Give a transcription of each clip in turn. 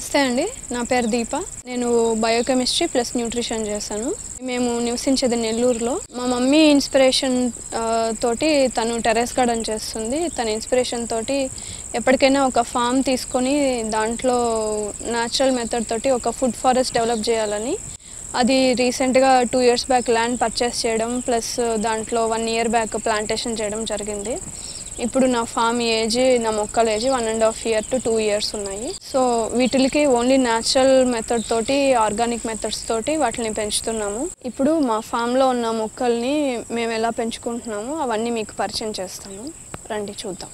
నమస్తే అండి నా పేరు దీప నేను బయోకెమిస్ట్రీ ప్లస్ న్యూట్రిషన్ చేశాను మేము నివసించేది నెల్లూరులో మా మమ్మీ ఇన్స్పిరేషన్ ఆ, తోటి తను టెరెస్ గార్డెన్ చేస్తుంది తన ఇన్స్పిరేషన్ తోటి ఎప్పటికైనా ఒక ఫామ్ తీసుకొని దాంట్లో న్యాచురల్ మెథడ్ తోటి ఒక ఫుడ్ ఫారెస్ట్ డెవలప్ చేయాలని అది రీసెంట్గా two years back land purchase చేయడం ప్లస్ దాంట్లో వన్ ఇయర్ బ్యాక్ ప్లాంటేషన్ చేయడం జరిగింది ఇప్పుడు నా ఫామ్ ఏజ్ నా మొక్కల age one and half year to two years ఉన్నాయి సో వీటికి ఓన్లీ న్యాచురల్ మెథడ్ తోటి ఆర్గానిక్ మెథడ్స్ తోటి వాటిని పెంచుతున్నాము ఇప్పుడు మా ఫామ్లో ఉన్న మొక్కల్ని మేము ఎలా పెంచుకుంటున్నామో అవన్నీ మీకు పరిచయం చేస్తాము రండి చూద్దాం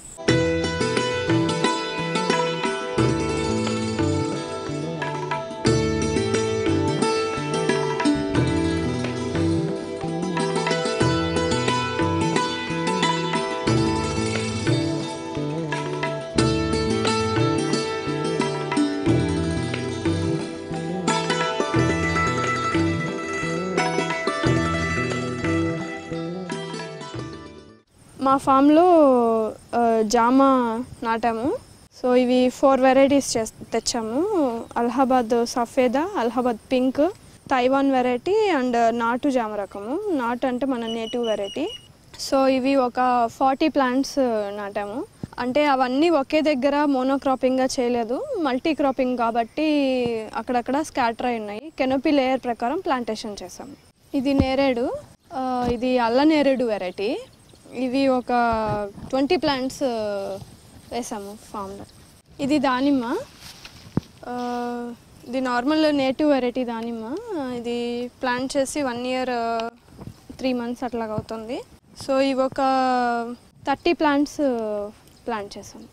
మా ఫామ్లో ఆ, జామ నాటాము సో ఇవి ఫోర్ వెరైటీస్ చేస్ తెచ్చాము Allahabad Safeda Allahabad pink Taiwan variety and నాటు జామ రకము నాటు అంటే మన నేటివ్ వెరైటీ సో ఇవి ఒక ఫార్టీ ప్లాంట్స్ నాటాము అంటే అవన్నీ ఒకే దగ్గర మోనోక్రాపింగ్గా చేయలేదు మల్టీ క్రాపింగ్ కాబట్టి అక్కడక్కడ స్కాటర్ అయి ఉన్నాయి కెనోపీ లేయర్ ప్రకారం ప్లాంటేషన్ చేసాము ఇది నేరేడు ఆ, ఇది అల్ల నేరేడు వెరైటీ ఇవి ఒక ట్వంటీ ప్లాంట్స్ వేసాము ఫామ్లో ఇది దానిమ్మ ఆ, ఇది నార్మల్ నేటివ్ వెరైటీ దానిమ్మ ఇది ప్లాంట్ చేసి వన్ ఇయర్ త్రీ మంత్స్ అట్లాగా అవుతుంది సో ఇవి ఒక థర్టీ ప్లాంట్స్ ప్లాంట్ చేసాము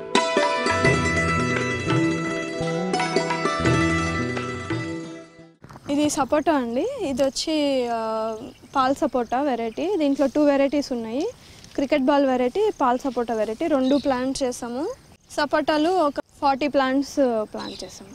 ఇది సపోటా అండి ఇది వచ్చి ఆ, పాల్ సపోటా వెరైటీ దీంట్లో టూ వెరైటీస్ ఉన్నాయి క్రికెట్ బాల్ వెరైటీ పాల్ సపోటా వెరైటీ రెండు ప్లాంట్ చేసాము సపోటాలు ఒక ఫార్టీ ప్లాంట్స్ ప్లాంట్ చేసాము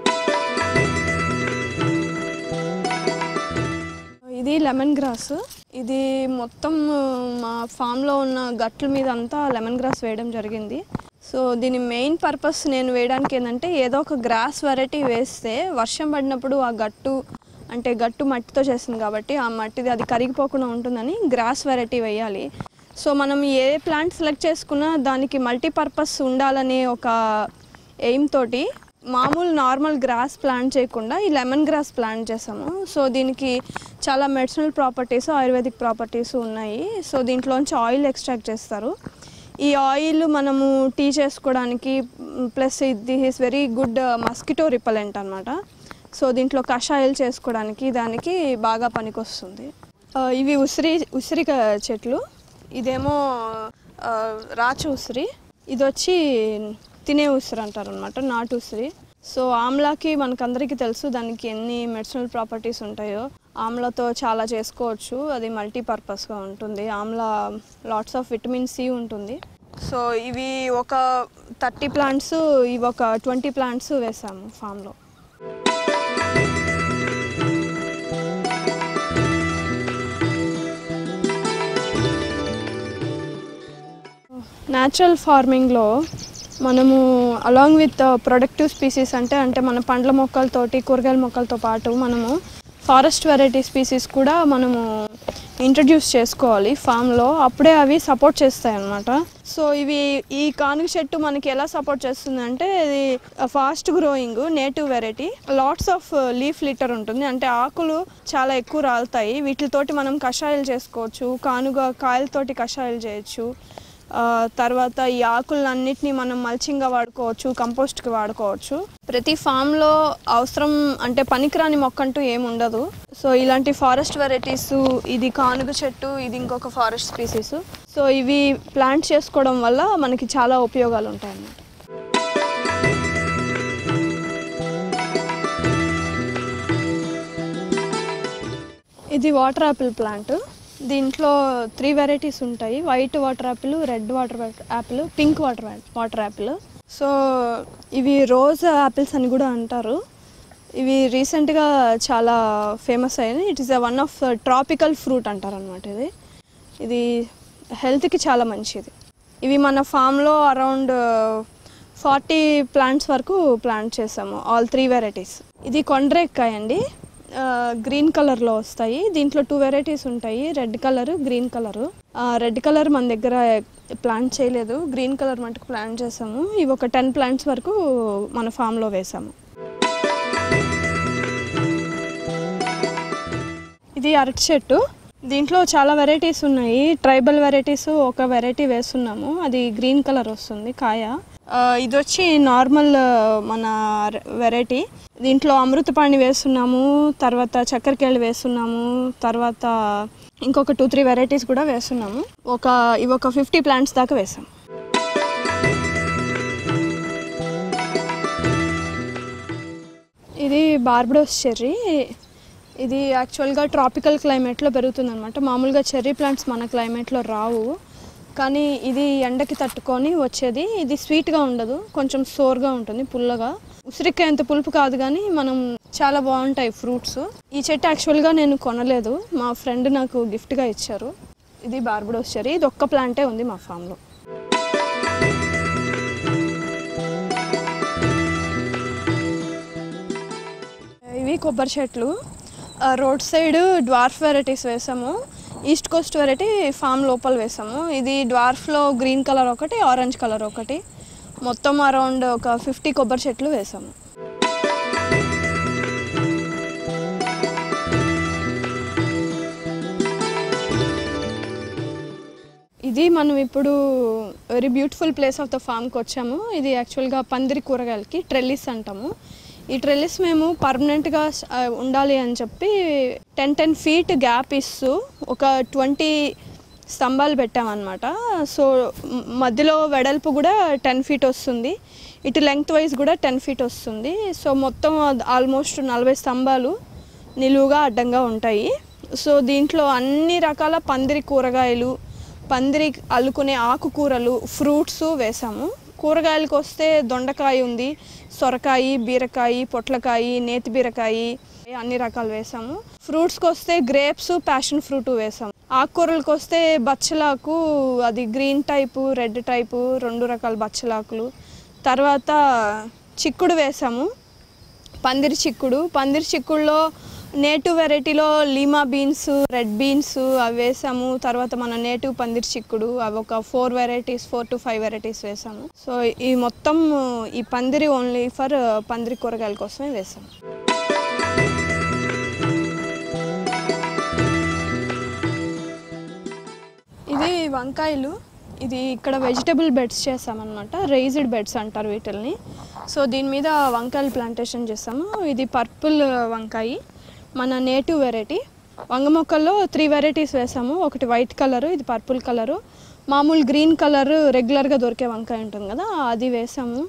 ఇది లెమన్ గ్రాస్ ఇది మొత్తం మా ఫామ్లో ఉన్న గట్ల మీద అంతా లెమన్ గ్రాస్ వేయడం జరిగింది సో దీని మెయిన్ పర్పస్ నేను వేయడానికి ఏంటంటే ఏదో ఒక గ్రాస్ వెరైటీ వేస్తే వర్షం పడినప్పుడు ఆ గట్టు అంటే గట్టు మట్టితో చేసింది కాబట్టి ఆ మట్టిది అది కరిగిపోకుండా ఉంటుందని గ్రాస్ వెరైటీ వేయాలి సో మనం ఏ ప్లాంట్ సెలెక్ట్ చేసుకున్నా దానికి మల్టీపర్పస్ ఉండాలనే ఒక ఎయిమ్ తోటి మామూలు నార్మల్ గ్రాస్ ప్లాంట్ చేయకుండా ఈ లెమన్ గ్రాస్ ప్లాంట్ చేసాము సో దీనికి చాలా మెడిసినల్ ప్రాపర్టీస్ ఆయుర్వేదిక్ ప్రాపర్టీస్ ఉన్నాయి సో దీంట్లోంచి ఆయిల్ ఎక్స్ట్రాక్ట్ చేస్తారు ఈ ఆయిల్ మనము టీ చేసుకోవడానికి ప్లస్ ఇది is very good mosquito repellent అనమాట సో దీంట్లో కషాయాలు చేసుకోవడానికి దానికి బాగా పనికొస్తుంది ఆ, ఇవి ఉసిరి ఉసిరిక చెట్లు ఇదేమో ఆ, రాచు ఉసిరి ఇది వచ్చి తినే ఉసిరి అంటారు అనమాట నాటు ఉసిరి సో ఆమ్లాకి మనకందరికీ తెలుసు దానికి ఎన్ని మెడిసినల్ ప్రాపర్టీస్ ఉంటాయో ఆమ్లాతో చాలా చేసుకోవచ్చు అది మల్టీపర్పస్గా ఉంటుంది amla lots of vitamin C ఉంటుంది సో ఇవి ఒక థర్టీ ప్లాంట్స్ ఇవి ఒక ట్వంటీ ప్లాంట్స్ వేసాము ఫామ్లో న్యాచురల్ ఫార్మింగ్లో మనము అలాంగ్ విత్ ప్రొడక్టివ్ స్పీసీస్ అంటే అంటే మన పండ్ల మొక్కలతోటి కూరగాయల మొక్కలతో పాటు మనము ఫారెస్ట్ వెరైటీ స్పీసీస్ కూడా మనము ఇంట్రడ్యూస్ చేసుకోవాలి ఫామ్లో అప్పుడే అవి సపోర్ట్ చేస్తాయి అన్నమాట సో ఇవి ఈ కానుగ చెట్టు మనకి ఎలా సపోర్ట్ చేస్తుంది అంటే ఇది fast growing native variety lots of leaf litter ఉంటుంది అంటే ఆకులు చాలా ఎక్కువ రాలుతాయి వీటితోటి మనం కషాయాలు చేసుకోవచ్చు కానుగ కాయలతోటి కషాయాలు చేయొచ్చు ఆ, తర్వాత ఈ ఆకులన్నిటిని మనం మల్చింగ్గా వాడుకోవచ్చు కంపోస్ట్కి వాడుకోవచ్చు ప్రతి ఫామ్లో అవసరం అంటే పనికిరాని మొక్క అంటూ ఏమి ఉండదు సో ఇలాంటి ఫారెస్ట్ వెరైటీస్ ఇది కానుగ చెట్టు ఇది ఇంకొక ఫారెస్ట్ స్పీసీస్ సో ఇవి ప్లాంట్ చేసుకోవడం వల్ల మనకి చాలా ఉపయోగాలు ఉంటాయి అన్నమాట ఇది వాటర్ యాపిల్ ప్లాంట్ దీంట్లో త్రీ వెరైటీస్ ఉంటాయి white water apple red water apple pink water water apple so ఇవి రోజ్ యాపిల్స్ అని కూడా అంటారు ఇవి రీసెంట్గా చాలా ఫేమస్ అయ్యాయి it is one of tropical fruit అంటారు అనమాట ఇది ఇది హెల్త్కి చాలా మంచిది ఇవి మన ఫామ్లో అరౌండ్ ఫార్టీ ప్లాంట్స్ వరకు ప్లాంట్ చేసాము ఆల్ త్రీ వెరైటీస్ ఇది కొండ్రేక్కాయ అండి ఆ, గ్రీన్ కలర్లో వస్తాయి దీంట్లో టూ వెరైటీస్ ఉంటాయి red colour green colour red colour మన దగ్గర ప్లాంట్ చేయలేదు గ్రీన్ కలర్ మటుకు ప్లాంట్ చేసాము ఇవి ఒక టెన్ ప్లాంట్స్ వరకు మన ఫామ్లో వేసాము ఇది అరటి చెట్టు దీంట్లో చాలా వెరైటీస్ ఉన్నాయి ట్రైబల్ వెరైటీస్ ఒక వెరైటీ వేస్తున్నాము అది గ్రీన్ కలర్ వస్తుంది కాయ ఆ, ఇది వచ్చి నార్మల్ ఆ, మన వెరైటీ దీంట్లో అమృతపాణి వేస్తున్నాము తర్వాత చక్కెరకేళి వేస్తున్నాము తర్వాత ఇంకొక టూ త్రీ వెరైటీస్ కూడా వేస్తున్నాము ఒక ఇవి ఒక ఫిఫ్టీ ప్లాంట్స్ దాకా వేసాం ఇది బార్బడోస్ చెర్రీ ఇది యాక్చువల్గా ట్రాపికల్ క్లైమేట్లో పెరుగుతుంది అనమాట మామూలుగా చెర్రీ ప్లాంట్స్ మన క్లైమేట్లో రావు కానీ ఇది ఎండకి తట్టుకొని వచ్చేది ఇది స్వీట్గా ఉండదు కొంచెం సోర్గా ఉంటుంది పుల్లగా ఉసిరికాయ అంత పులుపు కాదు కానీ మనం చాలా బాగుంటాయి ఫ్రూట్స్ ఈ చెట్టు యాక్చువల్గా నేను కొనలేదు మా ఫ్రెండ్ నాకు గిఫ్ట్గా ఇచ్చారు ఇది బార్బడోస్ చెర్రీ ఇది ఒక్క ప్లాంటే ఉంది మా ఫామ్లో ఇవి కొబ్బరి చెట్లు ఆ, రోడ్ సైడ్ డ్వార్ఫ్ వెరైటీస్ వేసాము ఈస్ట్ కోస్ట్ వెరైటీ ఫామ్ లోపల వేసాము ఇది డ్వార్ఫ్లో గ్రీన్ కలర్ ఒకటి ఆరెంజ్ కలర్ ఒకటి మొత్తం అరౌండ్ ఒక ఫిఫ్టీ కొబ్బరి చెట్లు వేసాము ఇది మనం ఇప్పుడు very beautiful place of the ఫామ్కి వచ్చాము ఇది యాక్చువల్గా పందిరి కూరగాయలకి ట్రెల్లిస్ అంటాము ఈ ట్రెల్లిస్ మేము పర్మనెంట్గా ఉండాలి అని చెప్పి టెన్ టెన్ ఫీట్ గ్యాప్ ఇస్తూ ఒక ట్వంటీ స్తంభాలు పెట్టామన్నమాట సో మ్- మధ్యలో వెడల్పు కూడా టెన్ ఫీట్ వస్తుంది ఇటు లెంగ్త్ వైజ్ కూడా టెన్ ఫీట్ వస్తుంది సో మొత్తం ఆల్మోస్ట్ నలభై స్తంభాలు నిలువుగా అడ్డంగా ఉంటాయి సో దీంట్లో అన్ని రకాల పందిరి కూరగాయలు పందిరి అల్లుకునే ఆకుకూరలు ఫ్రూట్స్ వేసాము కూరగాయలకు వస్తే దొండకాయ ఉంది సొరకాయ బీరకాయ పొట్లకాయ నేతి బీరకాయ అన్ని రకాలు వేసాము ఫ్రూట్స్కి వస్తే గ్రేప్స్ ప్యాషన్ ఫ్రూట్ వేసాము ఆకుకూరలకు వస్తే బచ్చలాకు అది గ్రీన్ టైపు రెడ్ టైపు రెండు రకాల బచ్చలాకులు తర్వాత చిక్కుడు వేసాము పందిరి చిక్కుడు పందిరి చిక్కుడులో నేటివ్ వెరైటీలో లీమా బీన్స్ రెడ్ బీన్స్ అవి వేసాము తర్వాత మన నేటివ్ పందిరి చిక్కుడు అవి ఒక four varieties four to five varieties వేసాము సో ఈ మొత్తం ఈ పందిరి ఓన్లీ ఫర్ పందిరి కూరగాయల కోసమే వేసాము ఇది వంకాయలు ఇది ఇక్కడ వెజిటబుల్ బెడ్స్ చేసామన్నమాట రైజ్డ్ బెడ్స్ అంటారు వీటిల్ని సో దీని మీద వంకాయలు ప్లాంటేషన్ చేసాము ఇది పర్పుల్ వంకాయ మన నేటివ్ వెరైటీ వంగ మొక్కల్లో త్రీ వెరైటీస్ వేసాము ఒకటి వైట్ కలరు ఇది పర్పుల్ కలరు మామూలు గ్రీన్ కలర్ రెగ్యులర్గా దొరికే వంకాయ ఉంటుంది కదా అది వేసాము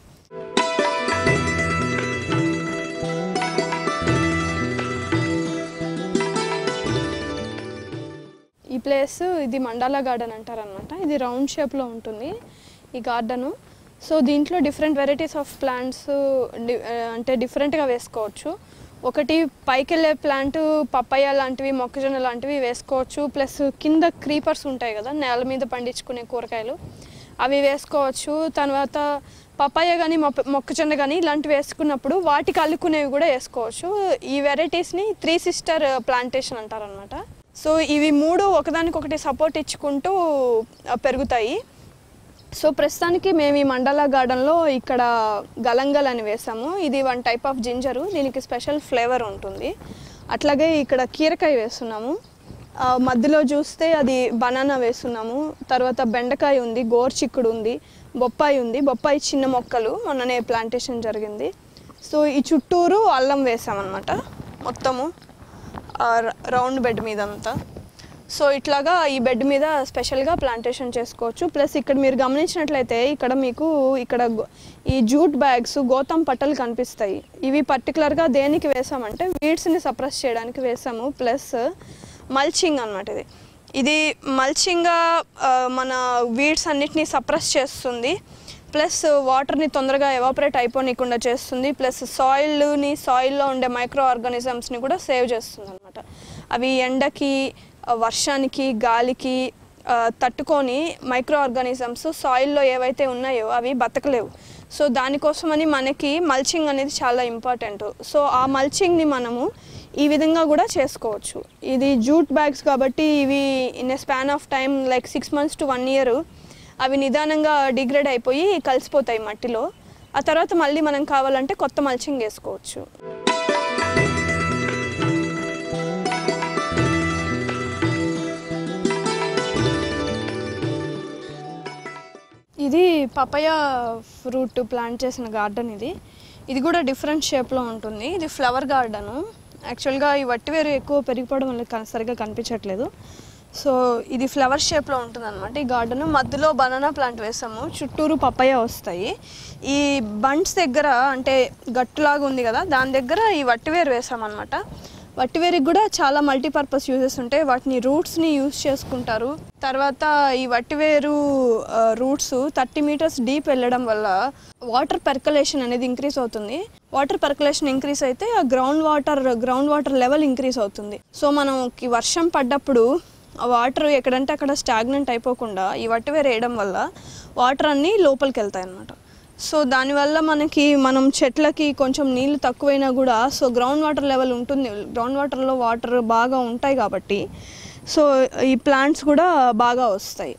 ఈ ప్లేస్ ఇది మండాలా గార్డెన్ అంటారనమాట ఇది రౌండ్ షేప్లో ఉంటుంది ఈ గార్డెను సో దీంట్లో డిఫరెంట్ వెరైటీస్ ఆఫ్ ప్లాంట్స్ అంటే డిఫరెంట్గా వేసుకోవచ్చు ఒకటి పైకి వెళ్ళే ప్లాంట్ పప్పయ్య లాంటివి మొక్కజొన్న లాంటివి వేసుకోవచ్చు ప్లస్ కింద క్రీపర్స్ ఉంటాయి కదా నేల మీద పండించుకునే కూరగాయలు అవి వేసుకోవచ్చు తర్వాత పపాయ కానీ మొక్కజొన్న కానీ ఇలాంటివి వేసుకున్నప్పుడు వాటికి అల్లుకునేవి కూడా వేసుకోవచ్చు ఈ వెరైటీస్ని త్రీ సిస్టర్ ప్లాంటేషన్ అంటారనమాట సో ఇవి మూడు ఒకదానికొకటి సపోర్ట్ ఇచ్చుకుంటూ ఆ, పెరుగుతాయి సో ప్రస్తుతానికి మేము ఈ మండల గార్డెన్లో ఇక్కడ గలంగల్ అని వేసాము ఇది వన్ టైప్ ఆఫ్ జింజరు దీనికి స్పెషల్ ఫ్లేవర్ ఉంటుంది అట్లాగే ఇక్కడ కీరకాయ వేస్తున్నాము ఆ, మధ్యలో చూస్తే అది బనానా వేస్తున్నాము తర్వాత బెండకాయ ఉంది గోర్చిక్కుడు ఉంది బొప్పాయి ఉంది బొప్పాయి చిన్న మొక్కలు మొన్ననే ప్లాంటేషన్ జరిగింది సో ఈ చుట్టూరు అల్లం వేసామన్నమాట మొత్తము ఆ ర- రౌండ్ బెడ్ మీద అంతా సో ఇట్లాగా ఈ బెడ్ మీద స్పెషల్గా ప్లాంటేషన్ చేసుకోవచ్చు ప్లస్ ఇక్కడ మీరు గమనించినట్లయితే ఇక్కడ మీకు ఇక్కడ గో- ఈ జూట్ బ్యాగ్స్ గోతం పట్టలు కనిపిస్తాయి ఇవి పర్టికులర్గా దేనికి వేసామంటే వీడ్స్ని సప్రెస్ చేయడానికి వేసాము ప్లస్ మల్చింగ్ అన్నమాట ఇది ఇది మల్చింగ్గా ఆ, మన వీడ్స్ అన్నిటిని సప్రెస్ చేస్తుంది ప్లస్ వాటర్ని తొందరగా ఎవాపరేట్ అయిపోనీయకుండా చేస్తుంది ప్లస్ సాయిల్ని సాయిల్లో ఉండే మైక్రో ఆర్గానిజమ్స్ని కూడా సేవ్ చేస్తుంది అనమాట అవి ఎండకి ఆ, వర్షానికి గాలికి ఆ, తట్టుకొని మైక్రో ఆర్గానిజమ్స్ సాయిల్లో ఏవైతే ఉన్నాయో అవి బతకలేవు సో దానికోసమని మనకి మల్చింగ్ అనేది చాలా ఇంపార్టెంట్ సో ఆ మల్చింగ్ని మనము ఈ విధంగా కూడా చేసుకోవచ్చు ఇది జూట్ బ్యాగ్స్ కాబట్టి ఇవి in a span of time like six months to one year అవి నిదానంగా డిగ్రేడ్ అయిపోయి కలిసిపోతాయి మట్టిలో ఆ తర్వాత మళ్ళీ మనం కావాలంటే కొత్త మల్చింగ్ వేసుకోవచ్చు ఇది పపయ ఫ్రూట్ ప్లాంట్ చేసిన గార్డెన్ ఇది ఇది కూడా డిఫరెంట్ షేప్లో ఉంటుంది ఇది ఫ్లవర్ గార్డెను యాక్చువల్గా ఈ వట్టివేరు ఎక్కువ పెరిగిపోవడం వల్ల కన్- సరిగ్గా కనిపించట్లేదు సో ఇది ఫ్లవర్ షేప్లో ఉంటుంది అనమాట ఈ గార్డెన్ మధ్యలో బనానా ప్లాంట్ వేసాము చుట్టూరు పపయ వస్తాయి ఈ బండ్స్ దగ్గర అంటే గట్టులాగా ఉంది కదా దాని దగ్గర ఈ వట్టివేరు వేసామన్నమాట వట్టివేరికి కూడా చాలా మల్టీపర్పస్ యూజెస్ ఉంటాయి వాటిని రూట్స్ని యూజ్ చేసుకుంటారు తర్వాత ఈ వట్టివేరు రూట్స్ థర్టీ మీటర్స్ డీప్ వెళ్ళడం వల్ల వాటర్ పెర్కలేషన్ అనేది ఇంక్రీజ్ అవుతుంది వాటర్ పెర్కలేషన్ ఇంక్రీజ్ అయితే ఆ ground water ground water level increase అవుతుంది సో మనం వర్షం పడ్డప్పుడు ఆ వాటర్ ఎక్కడంటే అక్కడ స్టాగ్నెంట్ అయిపోకుండా ఈ వట్టివేరు వేయడం వల్ల వాటర్ అన్నీ లోపలికి వెళ్తాయి అన్నమాట సో దానివల్ల మనకి మనం చెట్లకి కొంచెం నీళ్ళు తక్కువైనా కూడా సో గ్రౌండ్ వాటర్ లెవెల్ ఉంటుంది గ్రౌండ్ వాటర్లో వాటర్ బాగా ఉంటాయి కాబట్టి సో ఈ ప్లాంట్స్ కూడా బాగా వస్తాయి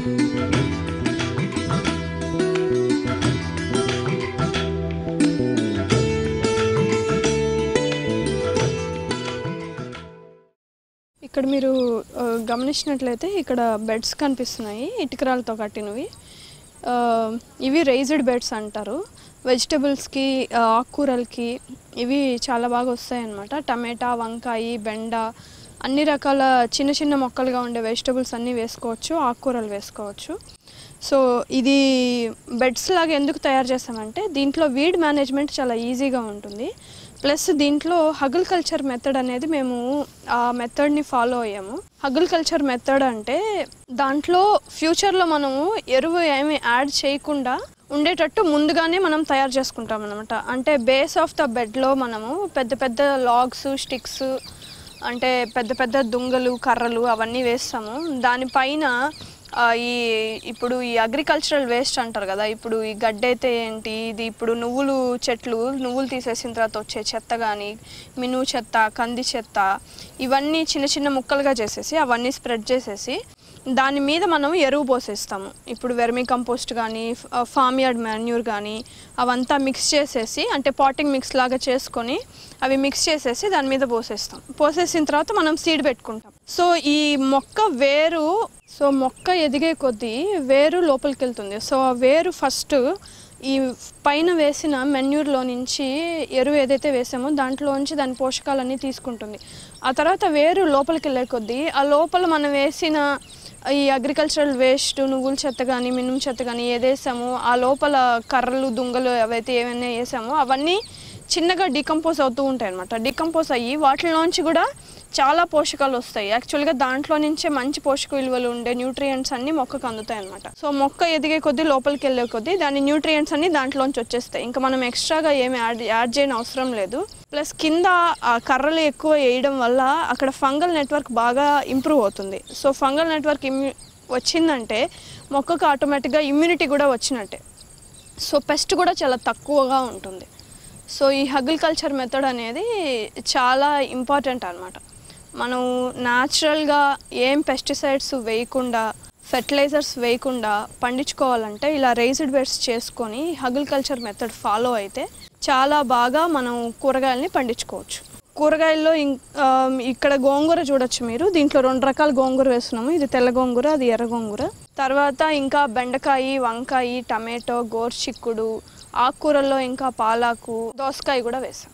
ఇక్కడ మీరు ఆ, గమనించినట్లయితే ఇక్కడ బెడ్స్ కనిపిస్తున్నాయి ఇటుకరాలతో కట్టినవి ఆ, ఇవి రైజ్డ్ బెడ్స్ అంటారు వెజిటబుల్స్కి ఆ, ఆకుకూరలకి ఇవి చాలా బాగా వస్తాయి అన్నమాట టమాటా వంకాయ బెండ అన్ని రకాల చిన్న చిన్న మొక్కలుగా ఉండే వెజిటబుల్స్ అన్నీ వేసుకోవచ్చు ఆకుకూరలు వేసుకోవచ్చు సో ఇది బెడ్స్ లాగా ఎందుకు తయారు చేస్తామంటే దీంట్లో వీడ్ మేనేజ్మెంట్ చాలా ఈజీగా ఉంటుంది ప్లస్ దీంట్లో హగుల్ కల్చర్ మెథడ్ అనేది మేము ఆ మెథడ్ని ఫాలో అయ్యాము హగుల్ కల్చర్ మెథడ్ అంటే దాంట్లో ఫ్యూచర్లో మనము ఎరువు ఏమి యాడ్ చేయకుండా ఉండేటట్టు ముందుగానే మనం తయారు చేసుకుంటాం అనమాట అంటే బేస్ ఆఫ్ ద బెడ్లో మనము పెద్ద పెద్ద లాగ్స్ స్టిక్స్ అంటే పెద్ద పెద్ద దుంగలు కర్రలు అవన్నీ వేస్తాము దానిపైన ఆ, ఈ ఇప్పుడు ఈ అగ్రికల్చరల్ వేస్ట్ అంటారు కదా ఇప్పుడు ఈ గడ్డి అయితే ఏంటి ఇది ఇప్పుడు నువ్వులు చెట్లు నువ్వులు తీసేసిన తర్వాత వచ్చే చెత్త కానీ మినువు చెత్త కంది చెత్త ఇవన్నీ చిన్న చిన్న ముక్కలుగా చేసేసి అవన్నీ స్ప్రెడ్ చేసేసి దాని మీద మనం ఎరువు పోసేస్తాము ఇప్పుడు వెర్మీ కంపోస్ట్ కానీ ఫామ్ యార్డ్ మాన్యూర్ కానీ అవంతా మిక్స్ చేసేసి అంటే పాటింగ్ మిక్స్ లాగా చేసుకొని అవి మిక్స్ చేసేసి దాని మీద పోసేస్తాం పోసేసిన తర్వాత మనం సీడ్ పెట్టుకుంటాం సో ఈ మొక్క వేరు సో మొక్క ఎదిగే కొద్దీ వేరు లోపలికి వెళ్తుంది సో ఆ వేరు ఫస్ట్ ఈ పైన వేసిన మెన్యూర్లో నుంచి ఎరువు ఏదైతే వేసామో దాంట్లోంచి దాని పోషకాలన్నీ తీసుకుంటుంది ఆ తర్వాత వేరు లోపలికి వెళ్ళే కొద్దీ ఆ లోపల మనం వేసిన ఈ అగ్రికల్చరల్ వేస్ట్ నువ్వుల చెత్త కానీ మినుము చెత్త కానీ ఏదేసామో ఆ లోపల కర్రలు దుంగలు అవైతే ఏమైనా వేసామో అవన్నీ చిన్నగా డికంపోజ్ అవుతూ ఉంటాయి అనమాట డికంపోజ్ అయ్యి వాటిలోంచి కూడా చాలా పోషకాలు వస్తాయి యాక్చువల్గా దాంట్లో నుంచే మంచి పోషక విలువలు ఉండే న్యూట్రియంట్స్ అన్ని మొక్కకు అందుతాయి అనమాట సో మొక్క ఎదిగే కొద్దీ లోపలికి వెళ్ళే కొద్దీ దాని న్యూట్రియంట్స్ అన్ని దాంట్లోంచి వచ్చేస్తాయి ఇంకా మనం ఎక్స్ట్రాగా ఏమి యాడ్ యాడ్ చేయని అవసరం లేదు ప్లస్ కింద ఆ కర్రలు ఎక్కువ వేయడం వల్ల అక్కడ ఫంగల్ నెట్వర్క్ బాగా ఇంప్రూవ్ అవుతుంది సో ఫంగల్ నెట్వర్క్ ఇమ్యూ వచ్చిందంటే మొక్కకు ఆటోమేటిక్గా ఇమ్యూనిటీ కూడా వచ్చినట్టే సో పెస్ట్ కూడా చాలా తక్కువగా ఉంటుంది సో ఈ అగ్రికల్చర్ మెథడ్ అనేది చాలా ఇంపార్టెంట్ అనమాట మనం న్యాచురల్గా ఏం పెస్టిసైడ్స్ వేయకుండా ఫెర్టిలైజర్స్ వేయకుండా పండించుకోవాలంటే ఇలా రైజ్డ్ బెడ్స్ చేసుకొని అగ్రికల్చర్ మెథడ్ ఫాలో అయితే చాలా బాగా మనం కూరగాయలని పండించుకోవచ్చు కూరగాయల్లో ఇం- ఆ, ఇక్కడ గోంగూర చూడొచ్చు మీరు దీంట్లో రెండు రకాల గోంగూర వేస్తున్నాము ఇది తెల్ల గోంగూర అది ఎర్ర గోంగూర తర్వాత ఇంకా బెండకాయ వంకాయ టమాటో గోర్చిక్కుడు ఆకుకూరల్లో ఇంకా పాలాకు దోసకాయ కూడా వేసాం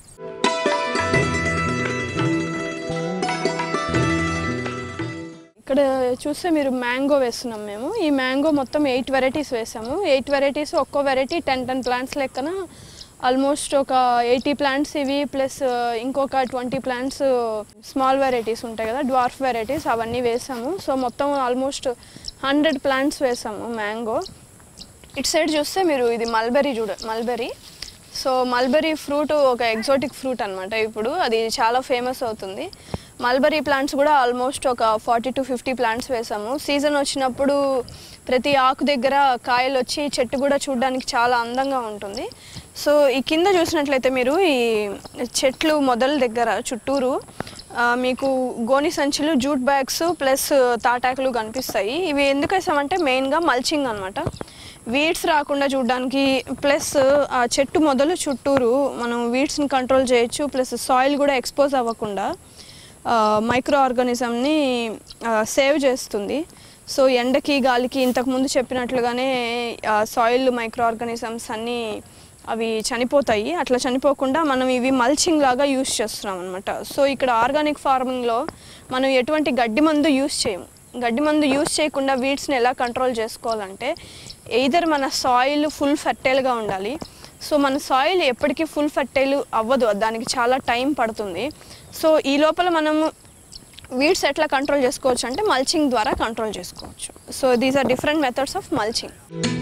ఇక్కడ చూస్తే మీరు మ్యాంగో వేస్తున్నాం మేము ఈ మ్యాంగో మొత్తం ఎయిట్ వెరైటీస్ వేసాము ఎయిట్ వెరైటీస్ ఒక్కో వెరైటీ టెన్ టెన్ ప్లాంట్స్ లెక్కన ఆల్మోస్ట్ ఒక ఎయిటీ ప్లాంట్స్ ఇవి ప్లస్ ఇంకొక ట్వంటీ ప్లాంట్స్ స్మాల్ వెరైటీస్ ఉంటాయి కదా డ్వార్ఫ్ వెరైటీస్ అవన్నీ వేసాము సో మొత్తం ఆల్మోస్ట్ హండ్రెడ్ ప్లాంట్స్ వేసాము మ్యాంగో ఇటు సైడ్ చూస్తే మీరు ఇది మల్బెరీ చూడ మల్బెరీ సో మల్బెరీ ఫ్రూట్ ఒక ఎగ్జాటిక్ ఫ్రూట్ అనమాట ఇప్పుడు అది చాలా ఫేమస్ అవుతుంది మల్బరీ ప్లాంట్స్ కూడా ఆల్మోస్ట్ ఒక ఫార్టీ టు ఫిఫ్టీ ప్లాంట్స్ వేసాము సీజన్ వచ్చినప్పుడు ప్రతి ఆకు దగ్గర కాయలు వచ్చి చెట్టు కూడా చూడడానికి చాలా అందంగా ఉంటుంది సో ఈ కింద చూసినట్లయితే మీరు ఈ చెట్లు మొదల దగ్గర చుట్టూరు ఆ, మీకు గోని సంచులు జూట్ బ్యాగ్స్ ప్లస్ తాటాకులు కనిపిస్తాయి ఇవి ఎందుకు వేసామంటే మెయిన్గా మల్చింగ్ అనమాట వీడ్స్ రాకుండా చూడడానికి ప్లస్ ఆ చెట్టు మొదలు చుట్టూరు మనం వీడ్స్ని కంట్రోల్ చేయొచ్చు ప్లస్ సాయిల్ కూడా ఎక్స్పోజ్ అవ్వకుండా మైక్రో ఆర్గానిజంని సేవ్ చేస్తుంది సో ఎండకి గాలికి ఇంతకుముందు చెప్పినట్లుగానే సాయిల్ మైక్రో ఆర్గానిజమ్స్ అన్నీ అవి చనిపోతాయి అట్లా చనిపోకుండా మనం ఇవి మల్చింగ్ లాగా యూస్ చేస్తున్నాం అనమాట సో ఇక్కడ ఆర్గానిక్ ఫార్మింగ్లో మనం ఎటువంటి గడ్డి మందు యూస్ చేయము గడ్డి మందు యూస్ చేయకుండా వీడ్స్ని ఎలా కంట్రోల్ చేసుకోవాలంటే ఎయిదర్ మన సాయిల్ ఫుల్ ఫెర్టైల్గా ఉండాలి సో మన సాయిల్ ఎప్పటికీ ఫుల్ ఫెర్టైల్ అవ్వదు దానికి చాలా టైం పడుతుంది సో ఈ లోపల మనము వీడ్స్ ఎట్లా కంట్రోల్ చేసుకోవచ్చు అంటే మల్చింగ్ ద్వారా కంట్రోల్ చేసుకోవచ్చు so these are different methods of mulching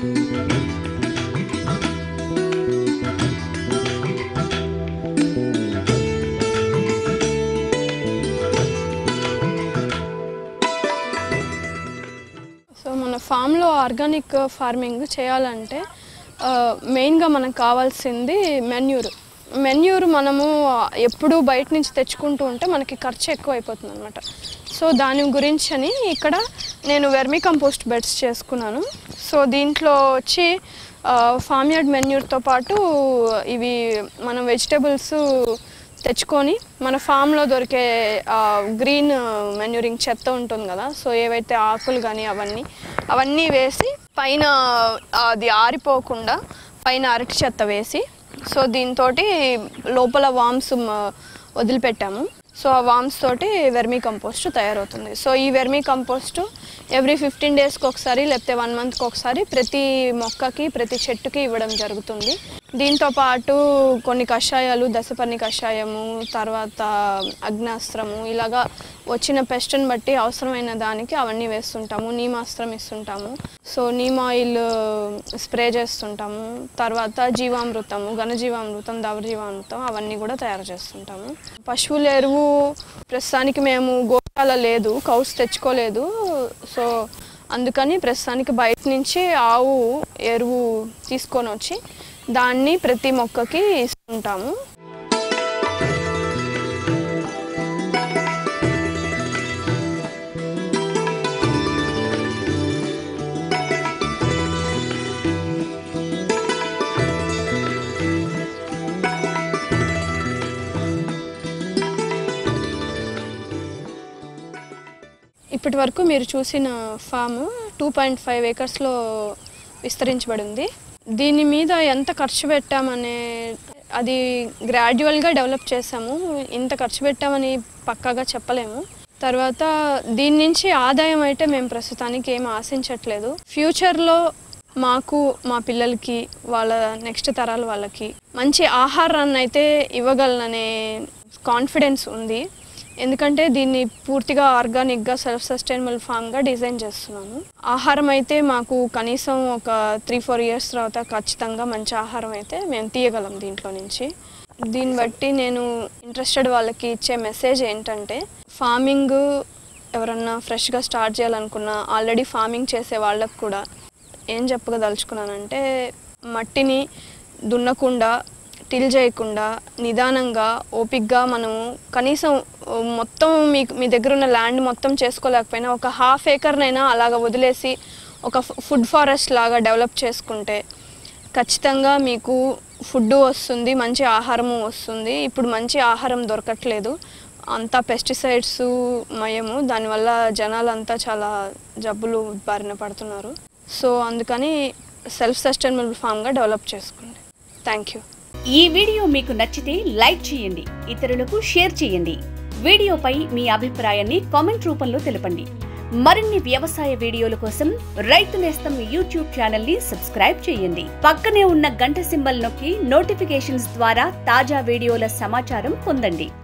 so మన ఫామ్లో ఆర్గానిక్ ఫార్మింగ్ చేయాలంటే ఆ, మెయిన్గా మనకు కావాల్సింది మెన్యూర్ మెన్యూర్ మనము ఎప్పుడు బయట నుంచి తెచ్చుకుంటూ ఉంటే మనకి ఖర్చు ఎక్కువ అయిపోతుంది అనమాట సో దాని గురించి అని ఇక్కడ నేను వెర్మి కంపోస్ట్ బెడ్స్ చేసుకున్నాను సో దీంట్లో వచ్చి ఫామ్ యార్డ్ మెన్యూర్తో పాటు ఇవి మనం వెజిటేబుల్స్ తెచ్చుకొని మన ఫామ్లో దొరికే గ్రీన్ మెన్యూరింగ్ చెత్త ఉంటుంది కదా సో ఏవైతే ఆకులు కానీ అవన్నీ అవన్నీ వేసి పైన అది ఆరిపోకుండా పైన అరటి చెత్త వేసి సో దీంతో లోపల వామ్స్ వదిలిపెట్టాము సో ఆ వామ్స్ తోటి వెర్మీ కంపోస్ట్ తయారవుతుంది సో ఈ వెర్మీ కంపోస్ట్ ఎవ్రీ ఫిఫ్టీన్ డేస్కి ఒకసారి లేకపోతే వన్ మంత్కి ఒకసారి ప్రతి మొక్కకి ప్రతి చెట్టుకి ఇవ్వడం జరుగుతుంది దీంతో పాటు కొన్ని కషాయాలు దశపర్ణి కషాయము తర్వాత అగ్నాస్త్రము ఇలాగా వచ్చిన పెస్ట్ని బట్టి అవసరమైన దానికి అవన్నీ వేస్తుంటాము నీమాస్త్రం ఇస్తుంటాము సో నీమ్ ఆయిల్ స్ప్రే చేస్తుంటాము తర్వాత జీవామృతము ఘనజీవామృతం దవరజీవామృతం అవన్నీ కూడా తయారు చేస్తుంటాము పశువుల ఎరువు ప్రస్తుతానికి మేము గోశాల లేదు కౌస్ తెచ్చుకోలేదు సో అందుకని ప్రస్తుతానికి బయట నుంచి ఆవు ఎరువు తీసుకొని వచ్చి దాన్ని ప్రతి మొక్కకి ఇస్తుంటాము ఇప్పటి వరకు మీరు చూసిన ఫామ్ టూ పాయింట్ ఫైవ్ ఏకర్స్లో విస్తరించబడి ఉంది దీని మీద ఎంత ఖర్చు పెట్టామనే అది గ్రాడ్యువల్గా డెవలప్ చేసాము ఇంత ఖర్చు పెట్టామని పక్కాగా చెప్పలేము తర్వాత దీని నుంచి ఆదాయం అయితే మేము ప్రస్తుతానికి ఏం ఆశించట్లేదు ఫ్యూచర్లో మాకు మా పిల్లలకి వాళ్ళ నెక్స్ట్ తరాల వాళ్ళకి మంచి ఆహారాన్ని అయితే ఇవ్వగలననే కాన్ఫిడెన్స్ ఉంది ఎందుకంటే దీన్ని పూర్తిగా ఆర్గానిక్గా సెల్ఫ్ సస్టైనబుల్ ఫామ్గా డిజైన్ చేస్తున్నాము ఆహారం అయితే మాకు కనీసం ఒక త్రీ ఫోర్ ఇయర్స్ తర్వాత ఖచ్చితంగా మంచి ఆహారం అయితే మేము తీయగలం దీంట్లో నుంచి దీన్ని బట్టి నేను ఇంట్రెస్టెడ్ వాళ్ళకి ఇచ్చే మెసేజ్ ఏంటంటే ఫార్మింగ్ ఎవరన్నా ఫ్రెష్గా స్టార్ట్ చేయాలనుకున్నా ఆల్రెడీ ఫార్మింగ్ చేసే వాళ్ళకు కూడా ఏం చెప్పదలుచుకున్నానంటే మట్టిని దున్నకుండా టిల్ చేయకుండా నిదానంగా ఓపిక్గా మనము కనీసం ఓ, మొత్తం మీకు మీ దగ్గర ఉన్న ల్యాండ్ మొత్తం చేసుకోలేకపోయినా ఒక హాఫ్ ఏకర్నైనా అలాగ వదిలేసి ఒక ఫుడ్ ఫారెస్ట్ లాగా డెవలప్ చేసుకుంటే ఖచ్చితంగా మీకు ఫుడ్ వస్తుంది మంచి ఆహారము వస్తుంది ఇప్పుడు మంచి ఆహారం దొరకట్లేదు అంతా పెస్టిసైడ్స్ మయము దానివల్ల జనాలంతా చాలా జబ్బులు బారిన పడుతున్నారు సో అందుకని సెల్ఫ్ సస్టైనబుల్ ఫామ్గా డెవలప్ చేసుకోండి థ్యాంక్ యూ ఈ వీడియో మీకు నచ్చితే లైక్ చేయండి ఇతరులకు షేర్ చేయండి వీడియోపై మీ అభిప్రాయాన్ని కామెంట్ రూపంలో తెలపండి మరిన్ని వ్యవసాయ వీడియోల కోసం రైతు నేస్తం యూట్యూబ్ ఛానల్ ని సబ్స్క్రైబ్ చేయండి పక్కనే ఉన్న గంట సింబల్ నొక్కి నోటిఫికేషన్స్ ద్వారా తాజా వీడియోల సమాచారం పొందండి